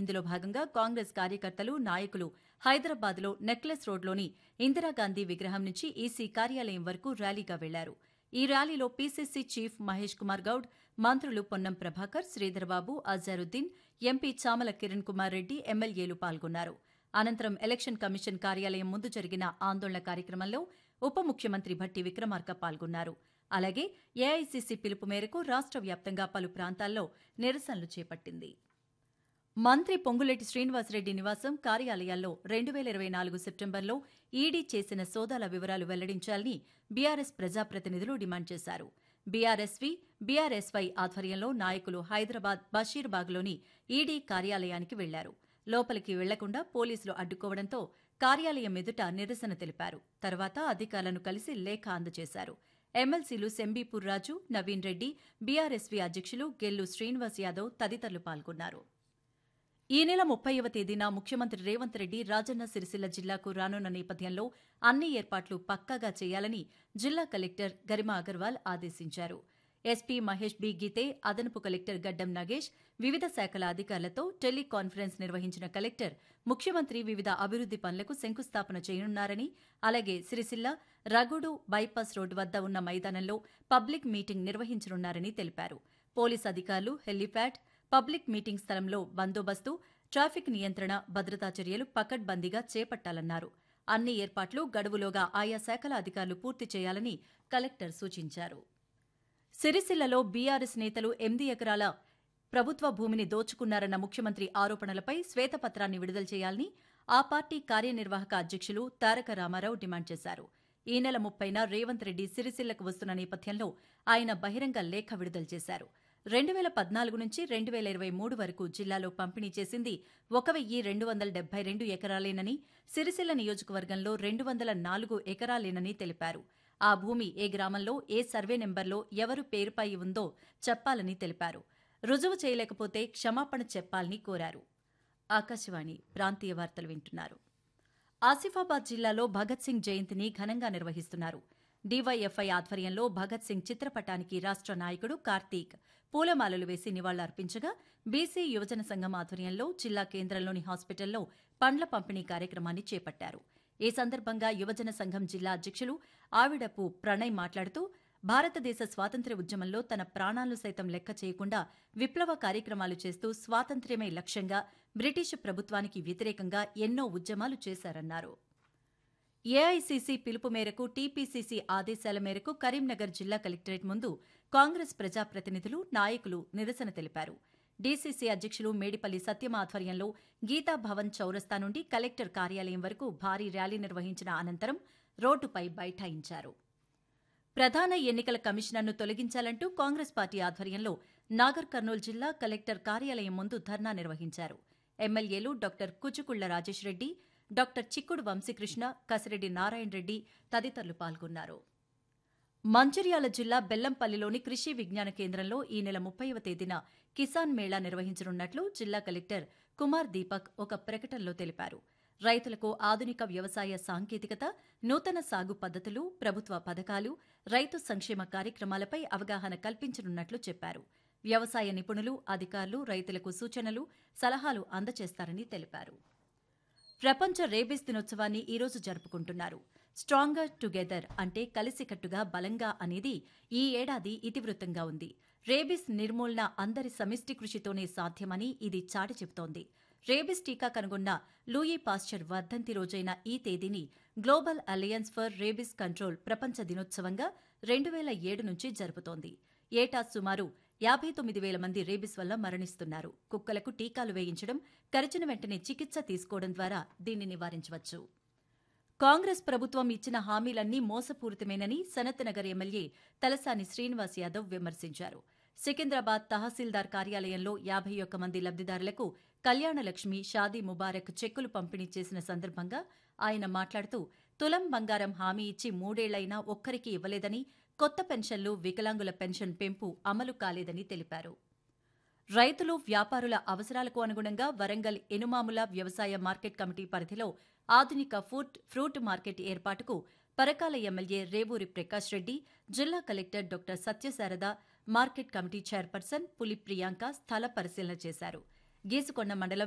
ఇందులో భాగంగా కాంగ్రెస్ కార్యకర్తలు నాయకులు హైదరాబాద్లో నెక్లెస్ రోడ్లోని ఇందిరాగాంధీ విగ్రహం నుంచి ఈసీ కార్యాలయం వరకు ర్యాలీగా వెళ్లారు ఈ ర్యాలీలో పీసీసీ చీఫ్ మహేష్ కుమార్ గౌడ్ మంత్రులు పొన్నం ప్రభాకర్ శ్రీధర్బాబు అజారుద్దీన్ ఎంపీ చామల కిరణ్ కుమార్ రెడ్డి ఎమ్మెల్యేలు పాల్గొన్నారు అనంతరం ఎలక్షన్ కమిషన్ కార్యాలయం ముందు జరిగిన ఆందోళన కార్యక్రమంలో ఉప ముఖ్యమంత్రి భట్టి విక్రమార్క పాల్గొన్నారు అలాగే ఏఐసీసీ పిలుపు మేరకు రాష్ట్ర వ్యాప్తంగా పలు ప్రాంతాల్లో నిరసనలు చేపట్టింది మంత్రి పొంగులేటి శ్రీనివాసరెడ్డి నివాసం కార్యాలయాల్లో రెండు వేల ఇరవై నాలుగు సెప్టెంబర్లో ఈడీ చేసిన సోదాల వివరాలు వెల్లడించాలని బీఆర్ఎస్ ప్రజాప్రతినిధులు డిమాండ్ చేశారు బీఆర్ఎస్వి బీఆర్ఎస్వై ఆధ్వర్యంలో నాయకులు హైదరాబాద్ బషీర్బాగ్లోని ఈడీ కార్యాలయానికి వెళ్లారు లోపలికి వెళ్లకుండా పోలీసులు అడ్డుకోవడంతో కార్యాలయం ఎదుట నిరసన తెలిపారు తర్వాత అధికారులను కలిసి లేఖ అందజేశారు ఎమ్మెల్సీలు సెంబీపూర్ రాజు నవీన్ రెడ్డి బీఆర్ఎస్వీ అధ్యక్షులు గెల్లు శ్రీనివాస్ యాదవ్ తదితరులు పాల్గొన్నారు ఈ నెల ముప్పైవ తేదీన ముఖ్యమంత్రి రేవంత్ రెడ్డి రాజన్న సిరిసిల్ల జిల్లాకు రానున్న నేపథ్యంలో అన్ని ఏర్పాట్లు పక్కాగా చేయాలని జిల్లా కలెక్టర్ గరిమా అగర్వాల్ ఆదేశించారు ఎస్పీ మహేష్ బి గీతే అదనపు కలెక్టర్ గడ్డం నగేష్ వివిధ శాఖల అధికారులతో టెలికాన్ఫరెన్స్ నిర్వహించిన కలెక్టర్ ముఖ్యమంత్రి వివిధ అభివృద్ది పనులకు శంకుస్థాపన చేయనున్నారని అలాగే సిరిసిల్ల రగుడు బైపాస్ రోడ్డు వద్ద ఉన్న మైదానంలో పబ్లిక్ మీటింగ్ నిర్వహించనున్నారని తెలిపారు పోలీస్ అధికారులు హెలీప్యాడ్ పబ్లిక్ మీటింగ్ స్థలంలో బందోబస్తు ట్రాఫిక్ నియంత్రణ భద్రతా చర్యలు పకడ్బందీగా చేపట్టాలన్నారు అన్ని ఏర్పాట్లు గడువులోగా ఆయా శాఖల అధికారులు పూర్తి చేయాలని కలెక్టర్ సూచించారు సిరిసిల్లలో బీఆర్ఎస్ నేతలు ఎనిమిది ఎకరాల ప్రభుత్వ భూమిని దోచుకున్నారన్న ముఖ్యమంత్రి ఆరోపణలపై శ్వేతపత్రాన్ని విడుదల చేయాలని ఆ పార్టీ కార్యనిర్వాహక అధ్యక్షులు తారక రామారావు డిమాండ్ చేశారు ఈ నెల ముప్పైన రేవంత్ రెడ్డి సిరిసిల్లకు వస్తున్న నేపథ్యంలో ఆయన బహిరంగ లేఖ విడుదల చేశారు రెండు వేల పద్నాలుగు నుంచి రెండు వేల ఇరవై మూడు వరకు జిల్లాలో పంపిణీ చేసింది ఒక వెయ్యి రెండు వందల డెబ్బై రెండు ఎకరాలేనని సిరిసిల్ల నియోజకవర్గంలో రెండు వందల నాలుగు ఎకరాలేనని తెలిపారు ఆ భూమి ఏ గ్రామంలో ఏ సర్వే నెంబర్లో ఎవరు పేరుపై ఉందో చెప్పాలని తెలిపారు రుజువు చేయలేకపోతే క్షమాపణ చెప్పాలని కోరారు ఆకాశవాణి ప్రాంతీయ వార్తలు వింటున్నారు ఆసిఫాబాద్ జిల్లాలో భగత్ సింగ్ జయంతిని ఘనంగా నిర్వహిస్తున్నారు డీవైఎఫ్ఐ ఆధ్వర్యంలో భగత్ సింగ్ చిత్రపటానికి రాష్ట్ర నాయకుడు కార్తీక్ పూలమాలలు వేసి నివాళులర్పించగా బీసీ యువజన సంఘం ఆధ్వర్యంలో జిల్లా కేంద్రంలోని హాస్పిటల్లో పండ్ల పంపిణీ కార్యక్రమాన్ని చేపట్టారు ఈ సందర్భంగా యువజన సంఘం జిల్లా అధ్యక్షులు ఆవిడపు ప్రణయ్ మాట్లాడుతూ భారతదేశ స్వాతంత్ర్య ఉద్యమంలో తన ప్రాణాలను సైతం లెక్క చేయకుండా విప్లవ కార్యక్రమాలు చేస్తూ స్వాతంత్ర్యమే లక్ష్యంగా బ్రిటిష్ ప్రభుత్వానికి వ్యతిరేకంగా ఎన్నో ఉద్యమాలు చేశారన్నారు ఏఐసీసీ పిలుపు మేరకు టీపీసీసీ ఆదేశాల మేరకు కరీంనగర్ జిల్లా కలెక్టరేట్ ముందు కాంగ్రెస్ ప్రజాప్రతినిధులు నాయకులు నిరసన తెలిపారు డీసీసీ అధ్యక్షులు మేడిపల్లి సత్యం ఆధ్వర్యంలో గీతాభవన్ చౌరస్తా నుండి కలెక్టర్ కార్యాలయం వరకు భారీ ర్యాలీ నిర్వహించిన అనంతరం రోడ్డుపై బైఠాయించారు ప్రధాన ఎన్నికల కమిషనర్ను తొలగించాలంటూ కాంగ్రెస్ పార్టీ ఆధ్వర్యంలో నాగర్ కర్నూలు జిల్లా కలెక్టర్ కార్యాలయం ముందు ధర్నా నిర్వహించారు ఎమ్మెల్యేలు డాక్టర్ కుచుకుళ్ల రాజేష్ రెడ్డి డాక్టర్ చిక్కుడు వంశీకృష్ణ కసిరెడ్డి నారాయణ రెడ్డి తదితరులు పాల్గొన్నారు మంచిర్యాల జిల్లా బెల్లంపల్లిలోని కృషి విజ్ఞాన కేంద్రంలో ఈ నెల ముప్పైవ తేదీన కిసాన్ మేళా నిర్వహించనున్నట్లు జిల్లా కలెక్టర్ కుమార్ దీపక్ ఒక ప్రకటనలో తెలిపారు రైతులకు ఆధునిక వ్యవసాయ సాంకేతికత నూతన సాగు పద్ధతులు ప్రభుత్వ పథకాలు రైతు సంక్షేమ కార్యక్రమాలపై అవగాహన కల్పించనున్నట్లు చెప్పారు వ్యవసాయ నిపుణులు అధికారులు రైతులకు సూచనలు సలహాలు అందజేస్తారని తెలిపారు ప్రపంచ రేబీస్ దినోత్సవాన్ని ఈరోజు జరుపుకుంటున్నారు స్ట్రాంగర్ టుగెదర్ అంటే కలిసికట్టుగా బలంగా అనేది ఈ ఏడాది ఇతివృత్తంగా ఉంది రేబీస్ నిర్మూలన అందరి సమిష్టి కృషితోనే సాధ్యమని ఇది చాటి చెబుతోంది రేబిస్ టీకా కనుగొన్న లూయి పాస్చర్ వర్ధంతి రోజైన ఈ తేదీని global alliance for rabies control ప్రపంచ దినోత్సవంగా రెండు వేల ఏడు నుంచి జరుపుతోంది ఏటా సుమారు యాభై తొమ్మిది వేల మంది రేబిస్ వల్ల మరణిస్తున్నారు కుక్కలకు టీకాలు వేయించడం కరిచిన వెంటనే చికిత్స తీసుకోవడం ద్వారా దీన్ని నివారించవచ్చు కాంగ్రెస్ ప్రభుత్వం ఇచ్చిన హామీలన్నీ మోసపూరితమేనని సనత్నగర్ ఎమ్మెల్యే తలసాని శ్రీనివాస్ యాదవ్ విమర్శించారు సికింద్రాబాద్ తహసీల్దార్ కార్యాలయంలో యాభై ఒక్క మంది లబ్దిదారులకు కళ్యాణలక్ష్మి షాదీ ముబారక్ చెక్కులు పంపిణీ చేసిన సందర్భంగా ఆయన మాట్లాడుతూ తులం బంగారం హామీ ఇచ్చి మూడేళ్లైనా ఒక్కరికి ఇవ్వలేదని కొత్త పెన్షన్లు వికలాంగుల పెన్షన్ పెంపు అమలు కాలేదని తెలిపారు రైతులు వ్యాపారుల అవసరాలకు అనుగుణంగా వరంగల్ ఎనుమాముల వ్యవసాయ మార్కెట్ కమిటీ పరిధిలో ఆధునిక ఫుడ్ ఫ్రూట్ మార్కెట్ ఏర్పాటుకు పరకాల ఎమ్మెల్యే రేవూరి ప్రకాష్ రెడ్డి జిల్లా collector doctor Satyasharada market committee chairperson Puli Priyanka స్థల పరిశీలన చేశారు గీసుకొండ మండలం